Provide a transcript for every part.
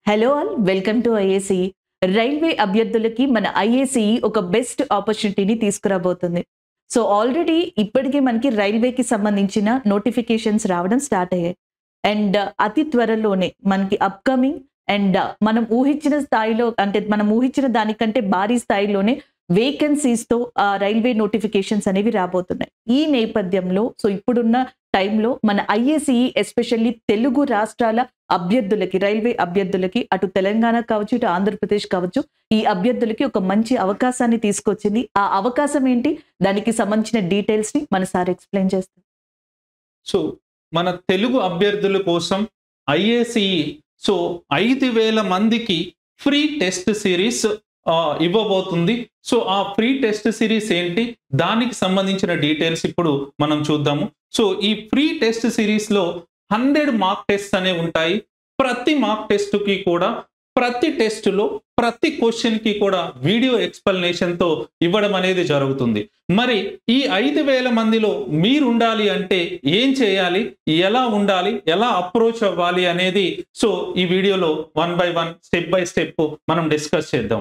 hello all welcome to IAC railway అభ్యర్థులకి మన IAC ఒక బెస్ట్ ఆపర్చునిటీని తీసుకురాబోతుంది సో ఆల్రెడీ ఇప్పటికే మనకి రైల్వేకి సంబంధించిన నోటిఫికేషన్స్ రావడం స్టార్ట్ అయ్యాయి అండ్ అతి త్వరలోనే మనకి అప్కమింగ్ అండ్ మనం ఊహించిన స్థాయిలో అంటే మనం ఊహించిన దానికంటే భారీ స్థాయిలోనే వేకెన్సీస్ తో ఆ రైల్వే నోటిఫికేషన్స్ అనేవి రాబోతున్నాయి ఈ నేపథ్యంలో సో ఇప్పుడున్న టైంలో మన ఐఏసీఈ ఎస్పెషల్లీ తెలుగు రాష్ట్రాల అభ్యర్థులకి రైల్వే అభ్యర్థులకి అటు తెలంగాణ కావచ్చు ఇటు ఆంధ్రప్రదేశ్ కావచ్చు ఈ అభ్యర్థులకి ఒక మంచి అవకాశాన్ని తీసుకొచ్చింది ఆ అవకాశం ఏంటి దానికి సంబంధించిన డీటెయిల్స్ ని మన సార్ ఎక్స్ప్లెయిన్ చేస్తారు సో మన తెలుగు అభ్యర్థుల కోసం ఐఏసిఈ సో ఐదు వేల మందికి ఫ్రీ టెస్ట్ సిరీస్ ఇవ్వబోతుంది సో ఆ ఫ్రీ టెస్ట్ సిరీస్ ఏంటి దానికి సంబంధించిన డీటెయిల్స్ ఇప్పుడు మనం చూద్దాము సో ఈ ఫ్రీ టెస్ట్ సిరీస్ లో హండ్రెడ్ మార్క్ టెస్ట్ అనేవి ఉంటాయి ప్రతి మార్క్ టెస్ట్ కి కూడా ప్రతి టెస్టులో ప్రతి క్వశ్చన్ కి కూడా వీడియో ఎక్స్ప్లెనేషన్ తో ఇవ్వడం అనేది జరుగుతుంది మరి ఈ ఐదు వేల మందిలో మీరు ఉండాలి అంటే ఏం చేయాలి ఎలా ఉండాలి ఎలా అప్రోచ్ అవ్వాలి అనేది సో ఈ వీడియోలో one by one step by step మనం డిస్కస్ చేద్దాం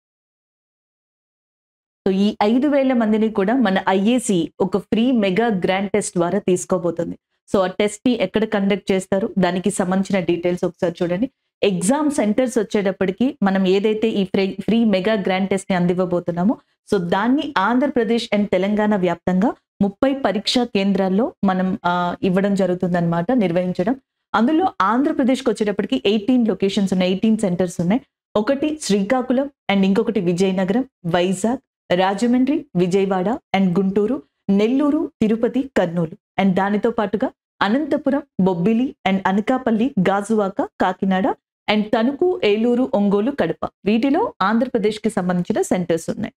సో ఈ ఐదు వేల మందిని కూడా మన ఐఏసీ ఒక ఫ్రీ మెగా గ్రాండ్ టెస్ట్ ద్వారా తీసుకోబోతుంది సో ఆ టెస్ట్ ని ఎక్కడ కండక్ట్ చేస్తారు దానికి సంబంధించిన డీటెయిల్స్ ఒకసారి చూడండి ఎగ్జామ్ సెంటర్స్ వచ్చేటప్పటికి మనం ఏదైతే ఈ free free mega grand test ని అందివ్వబోతున్నామో సో దాన్ని ఆంధ్రప్రదేశ్ అండ్ తెలంగాణ వ్యాప్తంగా ముప్పై పరీక్షా కేంద్రాల్లో మనం ఆ, ఇవ్వడం జరుగుతుందన్నమాట నిర్వహించడం అందులో ఆంధ్రప్రదేశ్కి వచ్చేటప్పటికి ఎయిటీన్ లొకేషన్స్ ఉన్నాయి ఎయిటీన్ సెంటర్స్ ఉన్నాయి ఒకటి శ్రీకాకుళం అండ్ ఇంకొకటి విజయనగరం వైజాగ్ రాజమండ్రి విజయవాడ అండ్ గుంటూరు నెల్లూరు తిరుపతి కర్నూలు అండ్ దానితో పాటుగా అనంతపురం బొబ్బిలి అండ్ అనకాపల్లి గాజువాక కాకినాడ అండ్ తణుకు ఏలూరు ఒంగోలు కడప వీటిలో ఆంధ్రప్రదేశ్కి సంబంధించిన సెంటర్స్ ఉన్నాయి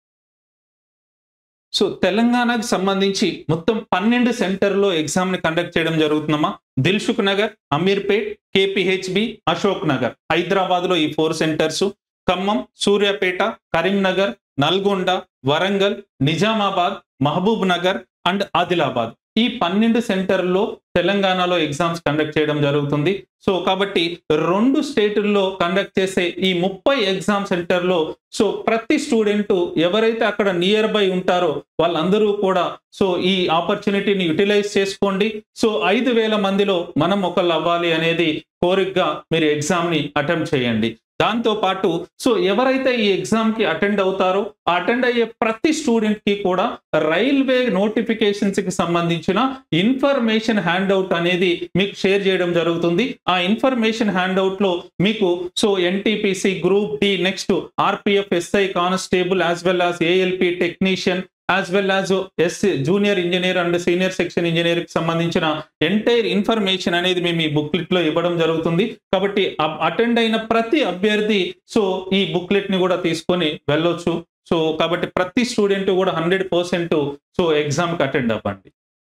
సో తెలంగాణకు సంబంధించి మొత్తం పన్నెండు సెంటర్లో ఎగ్జామ్ ని కండక్ట్ చేయడం జరుగుతుందమ్మా దిల్సుఖ్ నగర్ అమీర్పేట్ కేపీహెచ్బి అశోక్ నగర్ హైదరాబాద్ లో ఈ four centres Khammam Suryapet Karimnagar Nalgonda Warangal Nizamabad Mahbubnagar and Adilabad ఈ పన్నెండు సెంటర్లో తెలంగాణలో ఎగ్జామ్స్ కండక్ట్ చేయడం జరుగుతుంది సో కాబట్టి రెండు స్టేటుల్లో కండక్ట్ చేసే ఈ ముప్పై ఎగ్జామ్ సెంటర్లో సో ప్రతి స్టూడెంట్ ఎవరైతే అక్కడ నియర్ బై ఉంటారో వాళ్ళందరూ కూడా సో ఈ ఆపర్చునిటీని యూటిలైజ్ చేసుకోండి సో ఐదు వేల మందిలో మనం ఒకళ్ళు అవ్వాలి అనేది కోరికగా మీరు ఎగ్జామ్ ని అటెంప్ట్ చేయండి దాంతో పాటు సో ఎవరైతే ఈ ఎగ్జామ్ కి అటెండ్ అవుతారో ఆ అటెండ్ అయ్యే ప్రతి స్టూడెంట్ కి కూడా రైల్వే నోటిఫికేషన్స్ కి సంబంధించిన ఇన్ఫర్మేషన్ హ్యాండ్ అవుట్ అనేది మీకు షేర్ చేయడం జరుగుతుంది ఆ ఇన్ఫర్మేషన్ హ్యాండ్ అవుట్ లో మీకు so NTPC group D next RPF SI constable as well as ALP technician as well as S junior engineer and senior section engineer కి సంబంధించిన ఎంటైర్ ఇన్ఫర్మేషన్ అనేది మేము ఈ బుక్లెట్ లో ఇవ్వడం జరుగుతుంది కాబట్టి అటెండ్ అయిన ప్రతి అభ్యర్థి సో ఈ బుక్లెట్ ని కూడా తీసుకొని వెళ్ళొచ్చు సో కాబట్టి ప్రతి స్టూడెంట్ కూడా హండ్రెడ్ పర్సెంట్ సో ఎగ్జామ్ కి అటెండ్ అవ్వండి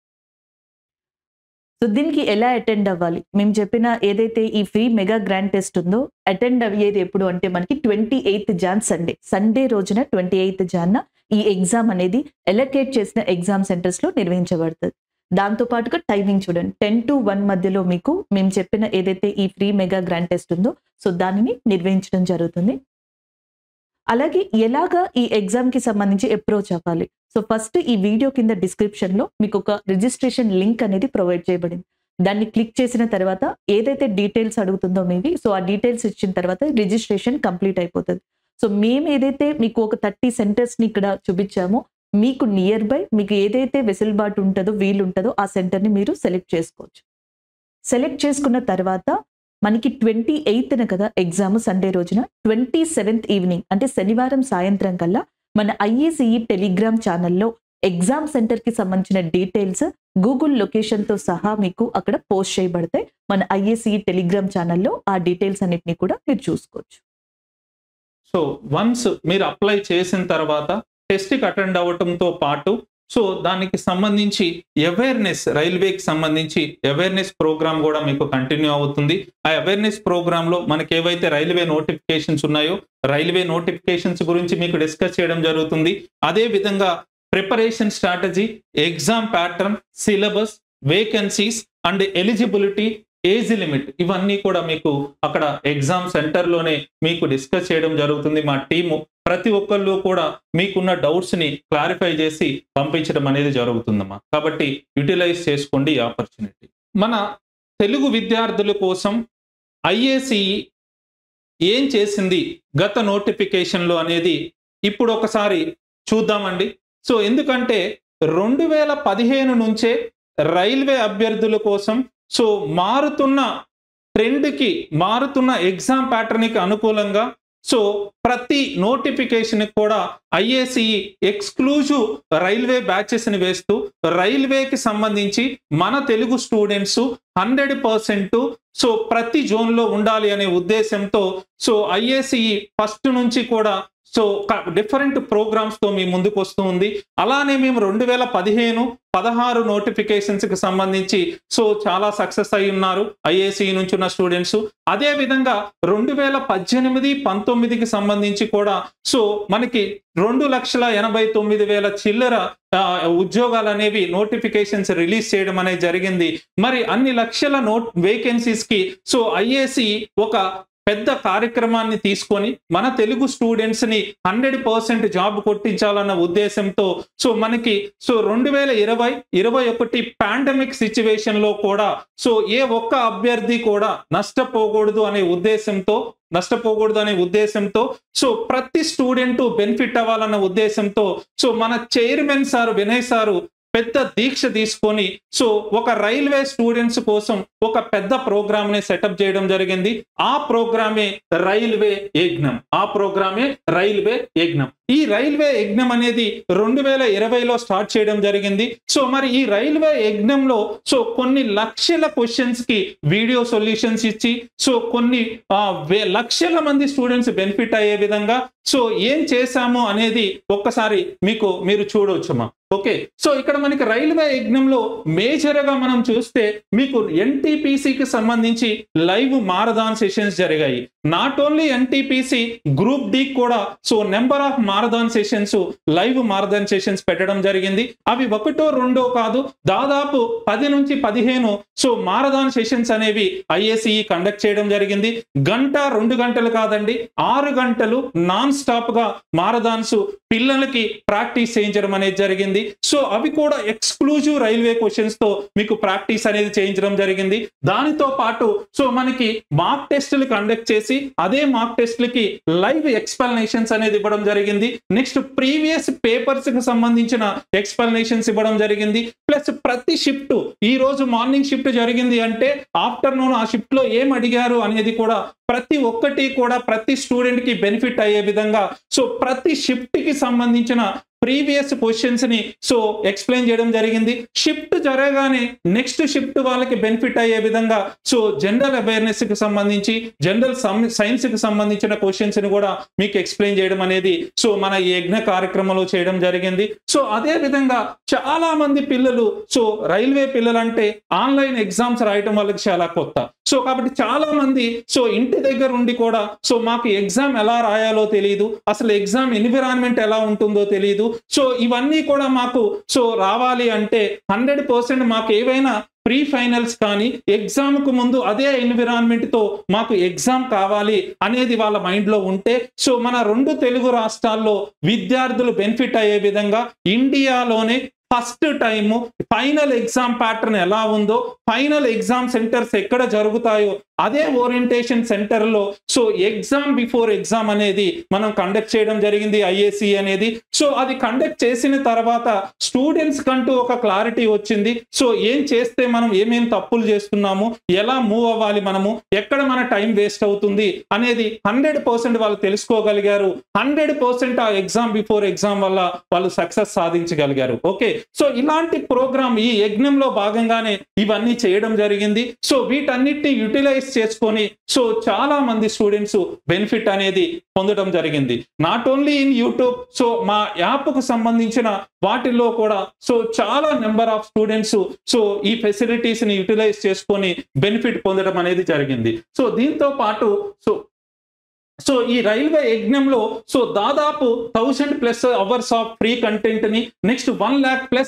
సో దీనికి ఎలా అటెండ్ అవ్వాలి మేము చెప్పిన ఏదైతే ఈ ఫ్రీ మెగా గ్రాండ్ టెస్ట్ ఉందో అటెండ్ అయ్యేది ఎప్పుడు అంటే మనకి twenty eighth Jan Sunday Sunday రోజున ట్వంటీ ఎయిత్ జాన్న ఈ ఎగ్జామ్ అనేది ఎలకేట్ చేసిన ఎగ్జామ్ సెంటర్స్ లో నిర్వహించబడుతుంది దాంతో పాటుగా టైమింగ్ చూడండి టెన్ టు వన్ మధ్యలో మీకు మేము చెప్పిన ఏదైతే ఈ ఫ్రీ మెగా గ్రాండ్ టెస్ట్ ఉందో సో దానిని నిర్వహించడం జరుగుతుంది అలాగే ఎలాగా ఈ ఎగ్జామ్ కి సంబంధించి అప్రోచ్ అవ్వాలి సో ఫస్ట్ ఈ వీడియో కింద డిస్క్రిప్షన్ లో మీకు ఒక రిజిస్ట్రేషన్ లింక్ అనేది ప్రొవైడ్ చేయబడింది దాన్ని క్లిక్ చేసిన తర్వాత ఏదైతే డీటెయిల్స్ అడుగుతుందో మీవి సో ఆ డీటెయిల్స్ ఇచ్చిన తర్వాత రిజిస్ట్రేషన్ కంప్లీట్ అయిపోతుంది సో మేము ఏదైతే మీకు ఒక థర్టీ సెంటర్స్ ని ఇక్కడ చూపించామో మీకు నియర్ బై మీకు ఏదైతే వెసులుబాటు ఉంటుందో వీలు ఉంటుందో ఆ సెంటర్ని మీరు సెలెక్ట్ చేసుకోవచ్చు సెలెక్ట్ చేసుకున్న తర్వాత మనకి ట్వంటీ ఎయిత్న కదా ఎగ్జామ్ సండే రోజున ట్వంటీ సెవెంత్ ఈవినింగ్ అంటే శనివారం సాయంత్రం కల్లా మన ఐఏసీఈ టెలిగ్రామ్ ఛానల్లో ఎగ్జామ్ సెంటర్ కి సంబంధించిన డీటెయిల్స్ గూగుల్ లొకేషన్ తో సహా మీకు అక్కడ పోస్ట్ చేయబడతాయి మన ఐఏసీఈ టెలిగ్రామ్ ఛానల్లో ఆ డీటెయిల్స్ అన్నిటిని కూడా మీరు చూసుకోవచ్చు సో వన్స్ మీరు అప్లై చేసిన తర్వాత టెస్ట్కి అటెండ్ అవ్వటంతో పాటు సో దానికి సంబంధించి అవేర్నెస్ రైల్వేకి సంబంధించి అవేర్నెస్ ప్రోగ్రామ్ కూడా మీకు కంటిన్యూ అవుతుంది ఆ అవేర్నెస్ ప్రోగ్రామ్ లో మనకి ఏవైతే రైల్వే నోటిఫికేషన్స్ ఉన్నాయో రైల్వే నోటిఫికేషన్స్ గురించి మీకు డిస్కస్ చేయడం జరుగుతుంది అదే విధంగా preparation strategy exam pattern syllabus vacancies and eligibility age limit ఇవన్నీ కూడా మీకు అక్కడ ఎగ్జామ్ సెంటర్లోనే మీకు డిస్కస్ చేయడం జరుగుతుంది మా టీము ప్రతి ఒక్కళ్ళు కూడా మీకున్న డౌట్స్ ని క్లారిఫై చేసి పంపించడం అనేది జరుగుతుందమ్మా కాబట్టి యూటిలైజ్ చేసుకోండి ఈ ఆపర్చునిటీ మన తెలుగు విద్యార్థుల కోసం ఐఏసిఈ ఏం చేసింది గత నోటిఫికేషన్లో అనేది ఇప్పుడు ఒకసారి చూద్దామండి సో ఎందుకంటే రెండు వేల పదిహేను నుంచే రైల్వే అభ్యర్థుల కోసం సో మారుతున్న ట్రెండ్కి మారుతున్న ఎగ్జామ్ ప్యాటర్న్కి అనుకూలంగా సో ప్రతి నోటిఫికేషన్ కూడా ఐఏసిఈ ఎక్స్క్లూజివ్ రైల్వే బ్యాచెస్ ని వేస్తూ రైల్వేకి సంబంధించి మన Telugu students hundred percent so ప్రతి జోన్ లో ఉండాలి అనే ఉద్దేశంతో సో ఐఏసిఈ ఫస్ట్ నుంచి కూడా సో డిఫరెంట్ ప్రోగ్రామ్స్ తో మీ ముందుకు వస్తూ ఉంది అలానే మేము రెండు వేల పదిహేను పదహారు నోటిఫికేషన్స్ కి సంబంధించి సో చాలా సక్సెస్ అయి ఉన్నారు ఐఏసీ నుంచి ఉన్న స్టూడెంట్స్ అదే విధంగా రెండు వేల పద్దెనిమిది పంతొమ్మిదికి సంబంధించి కూడా సో మనకి రెండు లక్షల ఎనభై తొమ్మిది వేల చిల్లర ఆ, ఉద్యోగాలు అనేవి నోటిఫికేషన్స్ రిలీజ్ చేయడం అనేది జరిగింది మరి అన్ని లక్షల నోట్ వేకెన్సీస్ కి సో ఐఏసి ఒక పెద్ద కార్యక్రమాన్ని తీసుకొని మన తెలుగు స్టూడెంట్స్ ని హండ్రెడ్ పర్సెంట్ జాబ్ కొట్టించాలన్న ఉద్దేశంతో సో మనకి సో రెండు వేల ఇరవై ఇరవై ఒకటి పాండమిక్ సిచ్యువేషన్ లో కూడా సో ఏ ఒక్క అభ్యర్థి కూడా నష్టపోకూడదు అనే ఉద్దేశంతో నష్టపోకూడదు అనే ఉద్దేశంతో సో ప్రతి స్టూడెంట్ బెనిఫిట్ అవ్వాలన్న ఉద్దేశంతో సో మన చైర్మన్ సార్ వినయ్ సారు పెద్ద దీక్ష తీసుకొని సో ఒక రైల్వే స్టూడెంట్స్ కోసం ఒక పెద్ద ప్రోగ్రామ్ ని సెటప్ చేయడం జరిగింది ఆ ప్రోగ్రామే రైల్వే యజ్ఞం ఆ ప్రోగ్రామే రైల్వే యజ్ఞం ఈ రైల్వే యజ్ఞం అనేది రెండు వేల ఇరవైలో స్టార్ట్ చేయడం జరిగింది సో మరి ఈ రైల్వే యజ్ఞంలో సో కొన్ని లక్షల క్వశ్చన్స్ కి వీడియో సొల్యూషన్స్ ఇచ్చి సో కొన్ని ఆ, వే- లక్షల మంది స్టూడెంట్స్ బెనిఫిట్ అయ్యే విధంగా సో ఏం చేశాము అనేది ఒక్కసారి మీకు మీరు చూడవచ్చమ్మా ఓకే సో ఇక్కడ మనకి రైల్వే యజ్ఞంలో మేజర్ గా మనం చూస్తే మీకు ఎన్టీపీసీకి సంబంధించి లైవ్ మారథాన్ సెషన్స్ జరిగాయి not only NTPC group D కూడా so number of marathon sessions live marathon sessions పెట్టడం జరిగింది అవి ఒకటో రెండో కాదు దాదాపు పది నుంచి పదిహేను సో మారథాన్ సెషన్స్ అనేవి ఐఏసీఈ కండక్ట్ చేయడం జరిగింది గంట రెండు గంటలు కాదండి ఆరు గంటలు నాన్ స్టాప్ గా మారథాన్స్ పిల్లలకి ప్రాక్టీస్ చేయించడం అనేది జరిగింది సో అవి కూడా ఎక్స్క్లూజివ్ రైల్వే క్వశ్చన్స్ తో మీకు ప్రాక్టీస్ అనేది చేయించడం జరిగింది దానితో పాటు సో మనకి మార్క్ టెస్టులు కండక్ట్ చేసి అదే మార్క్ టెస్టులకి లైవ్ ఎక్స్ప్లెనేషన్స్ అనేది ఇవ్వడం జరిగింది నెక్స్ట్ ప్రీవియస్ పేపర్స్ కి సంబంధించిన ఎక్స్ప్లెనేషన్స్ ఇవ్వడం జరిగింది ప్లస్ ప్రతి షిఫ్ట్ ఈ రోజు మార్నింగ్ షిఫ్ట్ జరిగింది అంటే ఆఫ్టర్నూన్ ఆ షిఫ్ట్ లో ఏం అడిగారు అనేది కూడా ప్రతి ఒక్కటి కూడా ప్రతి స్టూడెంట్ కి బెనిఫిట్ అయ్యే విధంగా సో ప్రతి షిఫ్ట్ కి సంబంధించిన ప్రీవియస్ క్వశ్చన్స్ ని సో ఎక్స్ప్లెయిన్ చేయడం జరిగింది షిఫ్ట్ జరగగానే నెక్స్ట్ షిఫ్ట్ వాళ్ళకి బెనిఫిట్ అయ్యే విధంగా సో జనరల్ అవేర్నెస్ కి సంబంధించి జనరల్ సైన్స్ కి సంబంధించిన క్వశ్చన్స్ ని కూడా మీకు ఎక్స్ప్లెయిన్ చేయడం అనేది సో మన ఈ యజ్ఞ కార్యక్రమంలో చేయడం జరిగింది సో అదే విధంగా చాలా మంది పిల్లలు సో రైల్వే పిల్లలు అంటే ఆన్లైన్ ఎగ్జామ్స్ రాయటం వాళ్ళకి చాలా కొత్త సో కాబట్టి చాలా మంది సో ఇంటి దగ్గర ఉండి కూడా సో మాకు ఎగ్జామ్ ఎలా రాయాలో తెలియదు అసలు ఎగ్జామ్ ఎన్విరాన్మెంట్ ఎలా ఉంటుందో తెలియదు సో ఇవన్నీ కూడా మాకు సో రావాలి అంటే హండ్రెడ్ పర్సెంట్ మాకు ఏవైనా ప్రీ ఫైనల్స్ కానీ ఎగ్జామ్ కు ముందు అదే ఎన్విరాన్మెంట్ తో మాకు ఎగ్జామ్ కావాలి అనేది వాళ్ళ మైండ్ లో ఉంటే సో మన రెండు తెలుగు రాష్ట్రాల్లో విద్యార్థులు బెనిఫిట్ అయ్యే విధంగా ఇండియాలోనే first time final exam pattern ఎలా ఉందో ఫైనల్ ఎగ్జామ్ సెంటర్స్ ఎక్కడ జరుగుతాయో అదే ఓరియంటేషన్ సెంటర్ లో సో ఎగ్జామ్ బిఫోర్ ఎగ్జామ్ అనేది మనం కండక్ట్ చేయడం జరిగింది ఐఏసి అనేది సో అది కండక్ట్ చేసిన తర్వాత స్టూడెంట్స్ కంటూ ఒక క్లారిటీ వచ్చింది సో ఏం చేస్తే మనం ఏమేం తప్పులు చేస్తున్నాము ఎలా మూవ్ అవ్వాలి మనము ఎక్కడ మన టైం వేస్ట్ అవుతుంది అనేది హండ్రెడ్ పర్సెంట్ వాళ్ళు తెలుసుకోగలిగారు హండ్రెడ్ పర్సెంట్ ఆ ఎగ్జామ్ బిఫోర్ ఎగ్జామ్ వల్ల వాళ్ళు సక్సెస్ సాధించగలిగారు ఓకే సో ఇలాంటి ప్రోగ్రామ్ ఈ యజ్ఞంలో భాగంగానే ఇవన్నీ చేయడం జరిగింది సో వీటన్నిటిని యూటిలైజ్ చేసుకొని సో చాలా మంది స్టూడెంట్స్ బెనిఫిట్ అనేది పొందడం జరిగింది not only in YouTube so మా యాప్ కు సంబంధించిన వాటిల్లో కూడా సో చాలా నెంబర్ ఆఫ్ స్టూడెంట్స్ సో ఈ ఫెసిలిటీస్ ని యూటిలైజ్ చేసుకొని బెనిఫిట్ పొందడం అనేది జరిగింది సో దీంతో పాటు సో సో ఈ రైల్వే యజ్ఞంలో సో దాదాపు thousand plus hours of free content ని next one lakh plus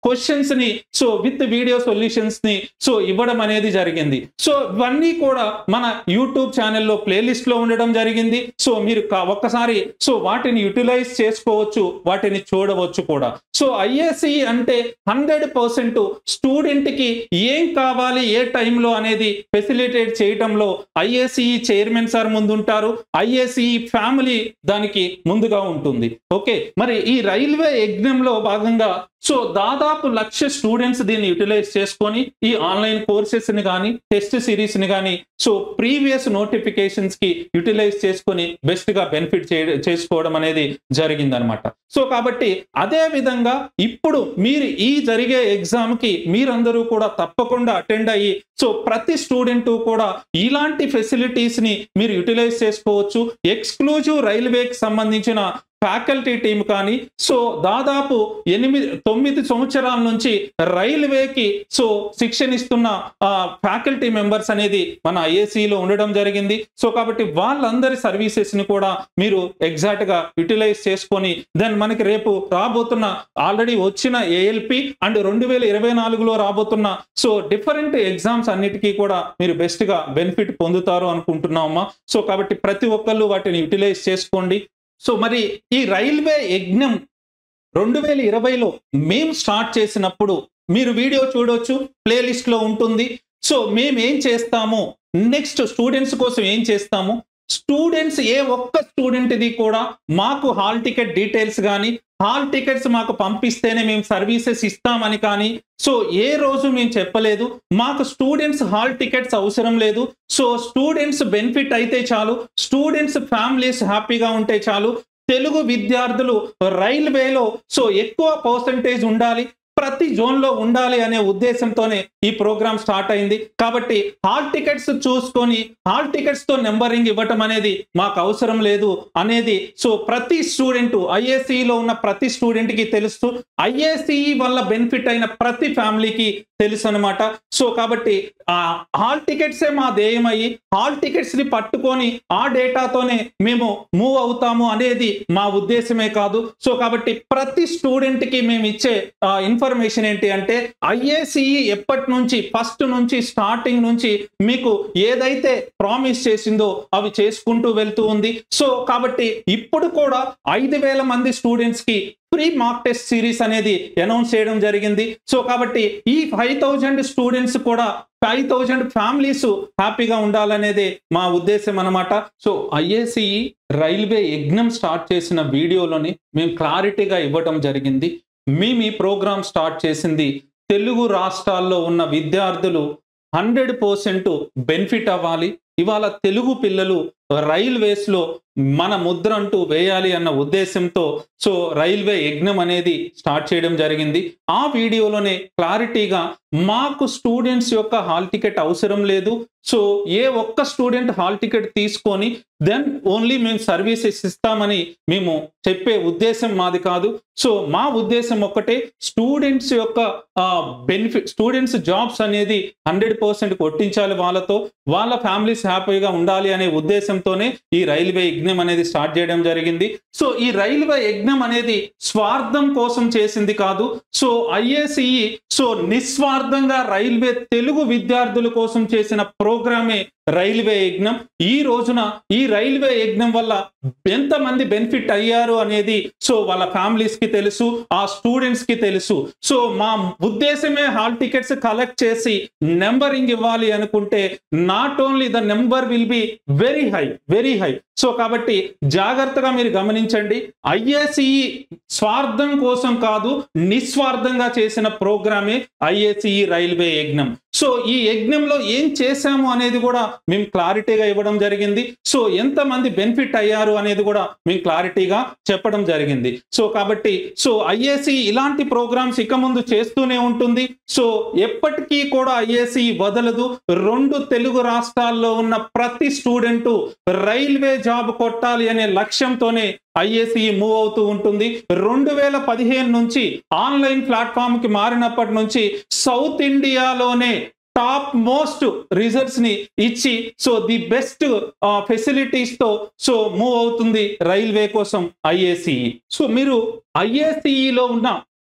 questions ని సో విత్ వీడియో సొల్యూషన్స్ ని సో ఇవ్వడం అనేది జరిగింది సో ఇవన్నీ కూడా మన యూట్యూబ్ ఛానల్లో ప్లేలిస్ట్ లో ఉండడం జరిగింది సో మీరు కా- ఒక్కసారి సో వాటిని యూటిలైజ్ చేసుకోవచ్చు వాటిని చూడవచ్చు కూడా సో ఐఏసి అంటే హండ్రెడ్ పర్సెంట్ స్టూడెంట్ కి ఏం కావాలి ఏ టైంలో అనేది ఫెసిలిటేట్ చేయటంలో ఐఏసి చైర్మన్ సార్ ముందుంటారు ఐఏసి ఫ్యామిలీ దానికి ముందుగా ఉంటుంది ఓకే మరి ఈ రైల్వే యజ్ఞంలో భాగంగా సో దాదాపు లక్ష స్టూడెంట్స్ దీన్ని యూటిలైజ్ చేసుకొని ఈ ఆన్లైన్ కోర్సెస్ ని కానీ టెస్ట్ సిరీస్ ని కానీ సో ప్రీవియస్ నోటిఫికేషన్స్ కి యూటిలైజ్ చేసుకొని బెస్ట్ గా బెనిఫిట్ చేసుకోవడం అనేది జరిగిందనమాట సో కాబట్టి అదే విధంగా ఇప్పుడు మీరు ఈ జరిగే ఎగ్జామ్ కి మీరందరూ కూడా తప్పకుండా అటెండ్ అయ్యి సో ప్రతి స్టూడెంట్ కూడా ఇలాంటి ఫెసిలిటీస్ ని మీరు యూటిలైజ్ చేసుకోవచ్చు ఎక్స్క్లూజివ్ రైల్వేకి సంబంధించిన ఫ్యాకల్టీ టీం కానీ సో దాదాపు ఎనిమిది తొమ్మిది సంవత్సరాల నుంచి రైల్వేకి సో శిక్షణ ఇస్తున్న ఫ్యాకల్టీ మెంబర్స్ అనేది మన ఐఏసీలో ఉండడం జరిగింది సో కాబట్టి వాళ్ళందరి సర్వీసెస్ ని కూడా మీరు ఎగ్జాక్ట్ గా యూటిలైజ్ చేసుకొని దెన్ మనకి రేపు రాబోతున్న ఆల్రెడీ వచ్చిన ఏఎల్పి అండ్ రెండు వేల ఇరవై నాలుగులో రాబోతున్న సో డిఫరెంట్ ఎగ్జామ్స్ అన్నిటికీ కూడా మీరు బెస్ట్ గా బెనిఫిట్ పొందుతారు అనుకుంటున్నామా సో కాబట్టి ప్రతి ఒక్కళ్ళు వాటిని యూటిలైజ్ చేసుకోండి సో మరి ఈ రైల్వే యజ్ఞం రెండు వేల ఇరవైలో మేము స్టార్ట్ చేసినప్పుడు మీరు వీడియో చూడొచ్చు ప్లేలిస్ట్ లో ఉంటుంది సో మేము ఏం చేస్తాము నెక్స్ట్ స్టూడెంట్స్ కోసం ఏం చేస్తాము స్టూడెంట్స్ ఏ ఒక్క స్టూడెంట్ ఇది కూడా మాకు హాల్ టికెట్ డీటెయిల్స్ కానీ హాల్ టికెట్స్ మాకు పంపిస్తేనే మేము సర్వీసెస్ ఇస్తామని కానీ సో ఏ రోజు మేము చెప్పలేదు మాకు స్టూడెంట్స్ హాల్ టికెట్స్ అవసరం లేదు సో స్టూడెంట్స్ బెనిఫిట్ అయితే చాలు స్టూడెంట్స్ ఫ్యామిలీస్ హ్యాపీగా ఉంటే చాలు తెలుగు విద్యార్థులు రైల్వేలో సో ఎక్కువ పర్సంటేజ్ ఉండాలి ప్రతి జోన్ లో ఉండాలి అనే ఉద్దేశంతోనే ఈ ప్రోగ్రామ్ స్టార్ట్ అయింది కాబట్టి హాల్ టికెట్స్ చూసుకొని హాల్ టికెట్స్ తో నెంబరింగ్ ఇవ్వటం అనేది మాకు అవసరం లేదు అనేది సో ప్రతి స్టూడెంట్ ఐఏసీలో ఉన్న ప్రతి స్టూడెంట్ కి తెలుస్తూ ఐఏసీఈ వల్ల బెనిఫిట్ అయిన ప్రతి ఫ్యామిలీకి తెలుసు అనమాట సో కాబట్టి ఆ హాల్ టికెట్సే మా ధ్యేయం అయ్యి హాల్ టికెట్స్ ని పట్టుకొని ఆ డేటాతోనే మేము మూవ్ అవుతాము అనేది మా ఉద్దేశమే కాదు సో కాబట్టి ప్రతి స్టూడెంట్ కి మేము ఇచ్చే ఇన్ఫర్మేషన్ ఏంటి అంటే ఐఏసీఈ ఎప్పటి నుంచి ఫస్ట్ నుంచి స్టార్టింగ్ నుంచి మీకు ఏదైతే ప్రామిస్ చేసిందో అవి చేసుకుంటూ వెళ్తూ ఉంది సో కాబట్టి ఇప్పుడు కూడా ఐదు వేల మంది స్టూడెంట్స్ కి ఫ్రీ మార్క్ టెస్ట్ సిరీస్ అనేది అనౌన్స్ చేయడం జరిగింది సో కాబట్టి ఈ ఫైవ్ థౌజండ్ స్టూడెంట్స్ కూడా ఫైవ్ థౌజండ్ ఫ్యామిలీస్ హ్యాపీగా ఉండాలనేదే మా ఉద్దేశం అనమాట సో ఐఏసీఈ రైల్వే యజ్ఞం స్టార్ట్ చేసిన వీడియోలోని మేము క్లారిటీగా ఇవ్వడం జరిగింది మేము ఈ ప్రోగ్రామ్ స్టార్ట్ చేసింది తెలుగు రాష్ట్రాల్లో ఉన్న విద్యార్థులు హండ్రెడ్ పర్సెంట్ బెనిఫిట్ అవ్వాలి ఇవాళ తెలుగు పిల్లలు రైల్వేస్ లో మన ముద్ర అంటూ వేయాలి అన్న ఉద్దేశంతో సో రైల్వే యజ్ఞం అనేది స్టార్ట్ చేయడం జరిగింది ఆ వీడియోలోనే క్లారిటీగా మాకు స్టూడెంట్స్ యొక్క హాల్ టికెట్ అవసరం లేదు సో ఏ ఒక్క స్టూడెంట్ హాల్ టికెట్ తీసుకొని దెన్ ఓన్లీ మేము సర్వీసెస్ ఇస్తామని మేము చెప్పే ఉద్దేశం మాది కాదు సో మా ఉద్దేశం ఒక్కటే స్టూడెంట్స్ యొక్క బెనిఫిట్ స్టూడెంట్స్ జాబ్స్ అనేది హండ్రెడ్ పర్సెంట్ కొట్టించాలి వాళ్ళతో వాళ్ళ ఫ్యామిలీస్ హ్యాపీగా ఉండాలి అనే ఉద్దేశంతోనే ఈ రైల్వే యజ్ఞం అనేది స్టార్ట్ చేయడం జరిగింది సో ఈ రైల్వే యజ్ఞం అనేది స్వార్థం కోసం చేసింది కాదు సో ఐఏసీఈ సో నిస్వార్థంగా రైల్వే తెలుగు విద్యార్థుల కోసం చేసిన ప్రోగ్రామే రైల్వే యజ్ఞం ఈ రోజున ఈ రైల్వే యజ్ఞం వల్ల ఎంతమంది బెనిఫిట్ అయ్యారు అనేది సో వాళ్ళ ఫ్యామిలీస్ కి తెలుసు ఆ స్టూడెంట్స్ కి తెలుసు సో మా ఉద్దేశమే హాల్ టికెట్స్ కలెక్ట్ చేసి నెంబరింగ్ ఇవ్వాలి అనుకుంటే not only the number will be very high very high so కాబట్టి జాగ్రత్తగా మీరు గమనించండి ఐఏసీఈ స్వార్థం కోసం కాదు నిస్వార్థంగా చేసిన ప్రోగ్రామే ఐఏసీఈ రైల్వే యజ్ఞం సో ఈ యజ్ఞంలో ఏం చేశాము అనేది కూడా మేము క్లారిటీగా ఇవ్వడం జరిగింది సో ఎంతమంది బెనిఫిట్ అయ్యారు అనేది కూడా మేము క్లారిటీగా చెప్పడం జరిగింది సో కాబట్టి సో ఐఏసీ ఇలాంటి ప్రోగ్రామ్స్ ఇక ముందు చేస్తూనే ఉంటుంది సో ఎప్పటికీ కూడా ఐఏసీ వదలదు రెండు తెలుగు రాష్ట్రాల్లో ఉన్న ప్రతి స్టూడెంట్ రైల్వే జాబ్ కొట్టాలి అనే లక్ష్యంతోనే ఐఏసీ మూవ్ అవుతూ ఉంటుంది రెండు వేల పదిహేను నుంచి ఆన్లైన్ ప్లాట్ఫామ్ కి మారినప్పటి నుంచి సౌత్ ఇండియాలోనే టాప్ మోస్ట్ రిజల్ట్స్ ని ఇచ్చి సో ది బెస్ట్ ఫెసిలిటీస్ తో సో మూవ్ అవుతుంది రైల్వే కోసం ఐఏసీఈ సో మీరు ఐఏసీఈలో ఉన్న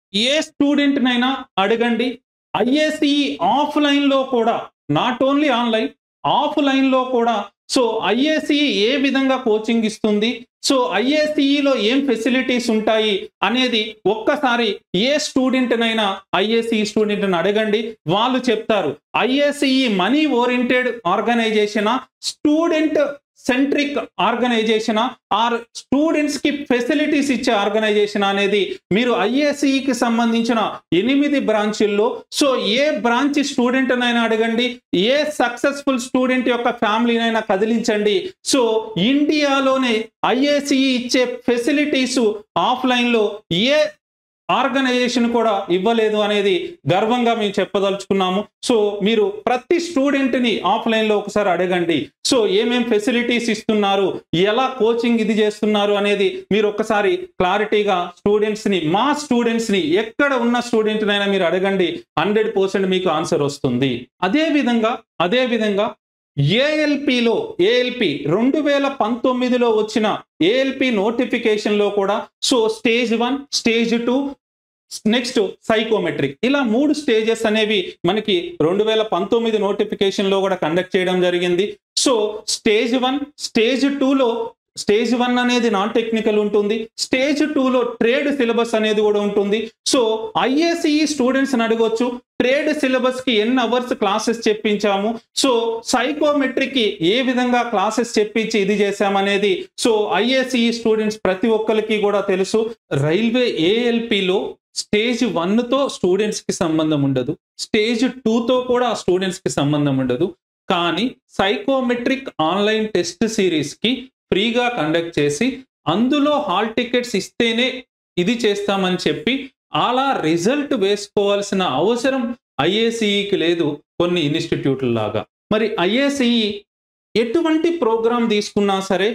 ఏ స్టూడెంట్ నైనా అడగండి ఐఏసిఈ ఆఫ్లైన్ లో కూడా నాట్ ఓన్లీ ఆన్లైన్ ఆఫ్లైన్ లో కూడా సో ఐఏసిఈ ఏ విధంగా కోచింగ్ ఇస్తుంది సో ఐఏసిఈలో ఏం ఫెసిలిటీస్ ఉంటాయి అనేది ఒక్కసారి ఏ స్టూడెంట్ నైనా ఐఏసిఈ స్టూడెంట్ అడగండి వాళ్ళు చెప్తారు IACE money oriented organisation student centric organisation or students కి ఫెసిలిటీస్ ఇచ్చే ఆర్గనైజేషన్ అనేది మీరు ఐఏసీకి సంబంధించిన ఎనిమిది బ్రాంచుల్లో సో ఏ బ్రాంచ్ స్టూడెంట్ నైనా అడగండి ఏ సక్సెస్ఫుల్ స్టూడెంట్ యొక్క ఫ్యామిలీనైనా కదిలించండి సో ఇండియాలోనే ఐఏసీఈ ఇచ్చే ఫెసిలిటీస్ ఆఫ్లైన్ లో ఏ ఆర్గనైజేషన్ కూడా ఇవ్వలేదు అనేది గర్వంగా మేము చెప్పదలుచుకున్నాము సో మీరు ప్రతి స్టూడెంట్ ని ఆఫ్లైన్ లో ఒకసారి అడగండి సో ఏమేం ఫెసిలిటీస్ ఇస్తున్నారు ఎలా కోచింగ్ ఇది చేస్తున్నారు అనేది మీరు ఒకసారి క్లారిటీగా స్టూడెంట్స్ ని మా స్టూడెంట్స్ ని ఎక్కడ ఉన్న స్టూడెంట్ నైనా మీరు అడగండి హండ్రెడ్ పర్సెంట్ మీకు ఆన్సర్ వస్తుంది అదే విధంగా అదే విధంగా ఏఎల్పిలో ఏఎల్పి రెండు వేల పంతొమ్మిదిలో వచ్చిన ఏఎల్పి నోటిఫికేషన్ లో కూడా so stage one stage two next psychometric ఇలా మూడు స్టేజెస్ అనేవి మనకి రెండు వేల పంతొమ్మిది నోటిఫికేషన్ లో కూడా కండక్ట్ చేయడం జరిగింది సో స్టేజ్ వన్ స్టేజ్ టూలో స్టేజ్ వన్ అనేది నాన్ టెక్నికల్ ఉంటుంది స్టేజ్ టూలో ట్రేడ్ సిలబస్ అనేది కూడా ఉంటుంది సో ఐఏసిఈ స్టూడెంట్స్ అడగొచ్చు ట్రేడ్ సిలబస్ కి ఎన్ని అవర్స్ క్లాసెస్ చెప్పించాము సో సైకోమెట్రిక్ కి ఏ విధంగా క్లాసెస్ చెప్పించి ఇది చేశామనేది సో ఐఏసిఈ స్టూడెంట్స్ ప్రతి ఒక్కరికి కూడా తెలుసు రైల్వే ఏఎల్పిలో స్టేజ్ వన్ తో స్టూడెంట్స్ కి సంబంధం ఉండదు స్టేజ్ తో కూడా స్టూడెంట్స్ కి సంబంధం ఉండదు కానీ సైకోమెట్రిక్ ఆన్లైన్ టెస్ట్ సిరీస్ కి ఫ్రీగా కండక్ట్ చేసి అందులో హాల్ టికెట్స్ ఇస్తేనే ఇది చేస్తామని చెప్పి అలా రిజల్ట్ వేసుకోవాల్సిన అవసరం ఐఏసిఈకి లేదు కొన్ని ఇన్స్టిట్యూట్ల లాగా మరి ఐఏసిఈ ఎటువంటి ప్రోగ్రాం తీసుకున్నా సరే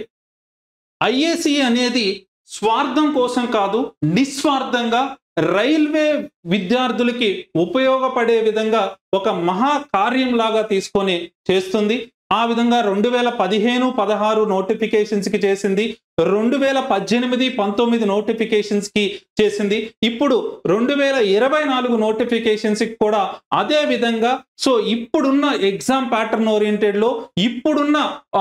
ఐఏసిఈ అనేది స్వార్థం కోసం కాదు నిస్వార్థంగా రైల్వే విద్యార్థులకి ఉపయోగపడే విధంగా ఒక మహా కార్యం లాగా తీసుకొని చేస్తుంది ఆ విధంగా రెండు వేల పదిహేను పదహారు నోటిఫికేషన్స్ కి చేసింది రెండు వేల పద్దెనిమిది పంతొమ్మిది నోటిఫికేషన్స్ కి చేసింది ఇప్పుడు రెండు వేల ఇరవై నాలుగు నోటిఫికేషన్స్ కి కూడా అదే విధంగా సో ఇప్పుడున్న ఎగ్జామ్ ప్యాటర్న్ ఓరియంటెడ్ లో ఇప్పుడున్న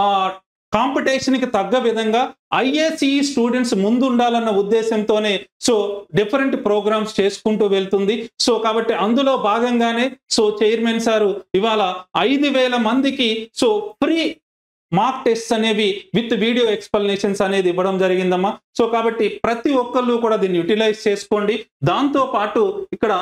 కాంపిటీషన్ కి తగ్గ విధంగా ఐఏసిఈ స్టూడెంట్స్ ముందు ఉండాలన్న ఉద్దేశంతోనే సో డిఫరెంట్ ప్రోగ్రామ్స్ చేసుకుంటూ వెళ్తుంది సో కాబట్టి అందులో భాగంగానే సో చైర్మన్ సారు ఇవాళ ఐదు వేల మందికి సో ఫ్రీ మార్క్ టెస్ట్ అనేవి విత్ వీడియో ఎక్స్ప్లెనేషన్స్ అనేది ఇవ్వడం జరిగిందమ్మా సో కాబట్టి ప్రతి ఒక్కళ్ళు కూడా దీన్ని యూటిలైజ్ చేసుకోండి దాంతో పాటు ఇక్కడ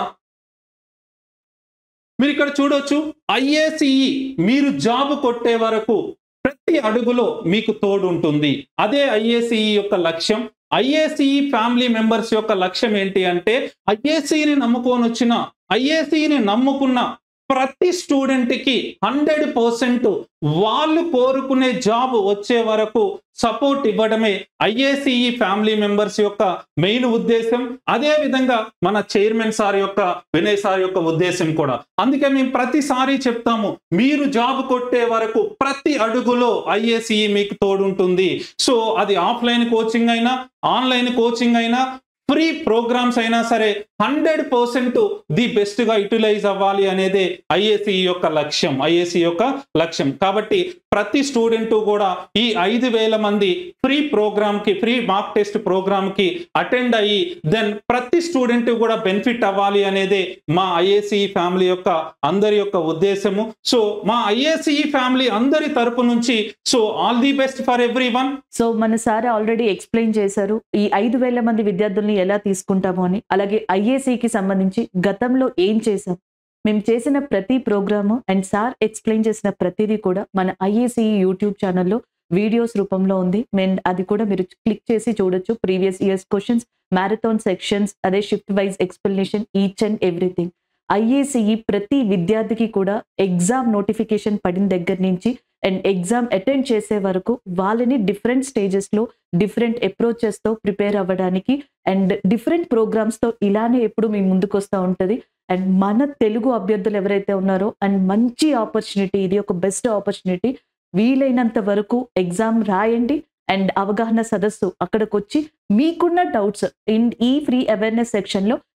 మీరు ఇక్కడ చూడొచ్చు ఐఏసిఈ మీరు జాబ్ కొట్టే వరకు ప్రతి అడుగులో మీకు తోడు ఉంటుంది అదే ఐఏసిఈ యొక్క లక్ష్యం ఐఏసిఈ ఫ్యామిలీ మెంబర్స్ యొక్క లక్ష్యం ఏంటి అంటే ఐఏసిని నమ్ముకొని వచ్చిన ఐఏసిని నమ్ముకున్న ప్రతి స్టూడెంట్ కి హండ్రెడ్ పర్సెంట్ వాళ్ళు కోరుకునే జాబ్ వచ్చే వరకు సపోర్ట్ ఇవ్వడమే ఐఏసిఈ ఫ్యామిలీ మెంబర్స్ యొక్క మెయిన్ ఉద్దేశం అదే విధంగా మన చైర్మన్ సార్ యొక్క వినయ్ సార్ యొక్క ఉద్దేశం కూడా అందుకే మేము ప్రతిసారి చెప్తాము మీరు జాబ్ కొట్టే వరకు ప్రతి అడుగులో ఐఏసిఈ మీకు తోడుంటుంది సో అది ఆఫ్లైన్ కోచింగ్ అయినా ఆన్లైన్ కోచింగ్ అయినా ఫ్రీ ప్రోగ్రామ్స్ అయినా సరే హండ్రెడ్ పర్సెంట్ ది బెస్ట్ గా యూటిలైజ్ అవ్వాలి అనేదే ఐఏసి యొక్క లక్ష్యం ఐఏసి యొక్క లక్ష్యం కాబట్టి ప్రతి స్టూడెంట్ కూడా ఈ ఐదు వేల మంది ఫ్రీ ప్రోగ్రామ్ కి ఫ్రీ మార్క్ టెస్ట్ ప్రోగ్రామ్ కి అటెండ్ అయ్యి దెన్ ప్రతి స్టూడెంట్ కూడా బెనిఫిట్ అవ్వాలి అనేదే మా ఐఏసి ఫ్యామిలీ యొక్క అందరి యొక్క ఉద్దేశము సో మా ఐఏసి ఫ్యామిలీ అందరి తరపు నుంచి so all the best for everyone so మన సార్ ఆల్రెడీ ఎక్స్ప్లెయిన్ చేశారు ఈ ఐదు వేల మంది విద్యార్థుల్ని ఎలా తీసుకుంటాము అని అలాగే ఐఏసీకి సంబంధించి గతంలో ఏం చేశాం మేము చేసిన ప్రతి ప్రోగ్రాము అండ్ సార్ ఎక్స్ప్లెయిన్ చేసిన ప్రతిదీ కూడా మన ఐఏసీ యూట్యూబ్ ఛానల్లో వీడియోస్ రూపంలో ఉంది మేము అది కూడా మీరు క్లిక్ చేసి చూడొచ్చు previous years questions marathon sections అదే shift wise explanation each and everything IACE ప్రతి విద్యార్థికి కూడా ఎగ్జామ్ నోటిఫికేషన్ పడిన దగ్గర నుంచి అండ్ ఎగ్జామ్ అటెండ్ చేసే వరకు వాళ్ళని డిఫరెంట్ స్టేజెస్లో డిఫరెంట్ అప్రోచెస్తో ప్రిపేర్ అవ్వడానికి అండ్ డిఫరెంట్ ప్రోగ్రామ్స్తో ఇలానే ఎప్పుడు మీ ముందుకు వస్తూ ఉంటుంది అండ్ మన తెలుగు అభ్యర్థులు ఎవరైతే ఉన్నారో అండ్ మంచి ఆపర్చునిటీ ఇది ఒక బెస్ట్ ఆపర్చునిటీ వీలైనంత వరకు ఎగ్జామ్ రాయండి అండ్ అవగాహన సదస్సు అక్కడికి వచ్చి మీకున్న డౌట్స్ ఇన్ ఈ ఫ్రీ అవేర్నెస్ సెక్షన్లో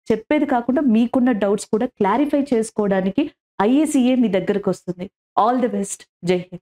చెప్పేది కాకుండా మీకున్న డౌట్స్ కూడా క్లారిఫై చేసుకోవడానికి ఐఏసీఏ మీ దగ్గరకు వస్తుంది ఆల్ ది బెస్ట్ జై హింద్